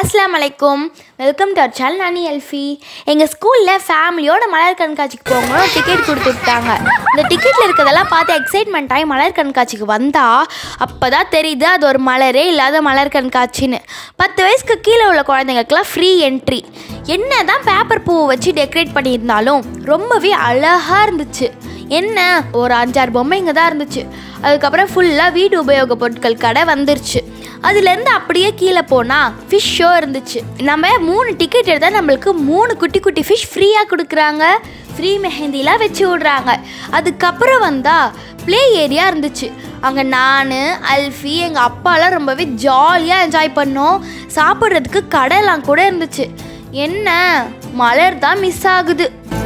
அஸ்ஸலாமு அலைக்கும் welcome to our channel Nani எல்ஃபி எங்கள் ஸ்கூலில் ஃபேமிலியோட மலர் கண்காட்சிக்கு போகணும் டிக்கெட் கொடுத்து விட்டாங்க இந்த டிக்கெட்டில் இருக்கிறதெல்லாம் பார்த்து எக்ஸைட்மெண்ட் ஆகி மலர் கண்காட்சிக்கு வந்தால் அப்போ தான் தெரியுது அது ஒரு மலரே இல்லாத மலர் கண்காட்சின்னு பத்து வயசுக்கு கீழே உள்ள குழந்தைங்களுக்குலாம் ஃப்ரீ என்ட்ரி என்ன தான் பேப்பர் பூவை வச்சு டெக்கரேட் பண்ணியிருந்தாலும் ரொம்பவே அழகாக இருந்துச்சு என்ன ஒரு அஞ்சாறு பொம்மைங்க தான் இருந்துச்சு அதுக்கப்புறம் ஃபுல்லாக வீட்டு உபயோக பொருட்கள் கடை வந்துருச்சு அதுலேருந்து அப்படியே கீழே போனால் ஃபிஷ் ஷோ இருந்துச்சு நம்ம மூணு டிக்கெட் எடுத்தால் நம்மளுக்கு மூணு குட்டி குட்டி ஃபிஷ் ஃப்ரீயாக கொடுக்குறாங்க ஃப்ரீ மெஹந்திலாம் வச்சு விட்றாங்க அதுக்கப்புறம் வந்தால் ப்ளே ஏரியா இருந்துச்சு அங்கே நான் அல்ஃபி எங்கள் அப்பாலாம் ரொம்பவே ஜாலியாக என்ஜாய் பண்ணோம் சாப்பிட்றதுக்கு கடைலாம் கூட இருந்துச்சு என்ன மலர் தான் மிஸ் ஆகுது